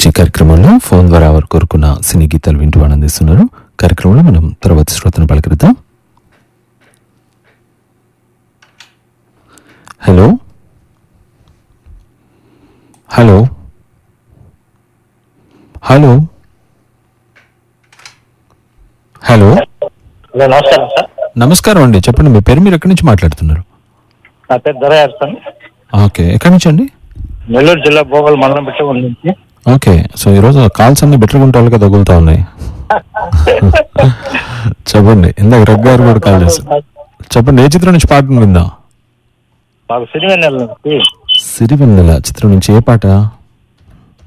అభిరుచి కార్యక్రమంలో ఫోన్ ద్వారా వారు కోరుకున్న సినీ గీతాలు వింటూ ఆనందిస్తున్నారు కార్యక్రమంలో మనం తర్వాత శ్రోతను పలకరిద్దాం hello hello hello hello hello నమస్కారం సార్ నమస్కారం అండి చెప్పండి మీ పేరు మీరు ఎక్కడి నుంచి మాట్లాడుతున్నారు నా పేరు దొరయార్ సార్ ఓకే ఎక్కడి నుంచి అండి నెల్లూరు జిల్లా భోగల్ మండలం పెట్టి నుంచి ఓకే సో ఈరోజు కాల్స్ అన్ని బెటర్ వాళ్ళకి తగులుతా ఉన్నాయి చెప్పండి ఇందాక రగ్ గారు కూడా కాల్ చేశారు చెప్పండి ఏ చిత్రం నుంచి పాట విందా మాకు సిరివెన్నెల నుంచి సిరివెన్నెల చిత్రం నుంచి ఏ పాట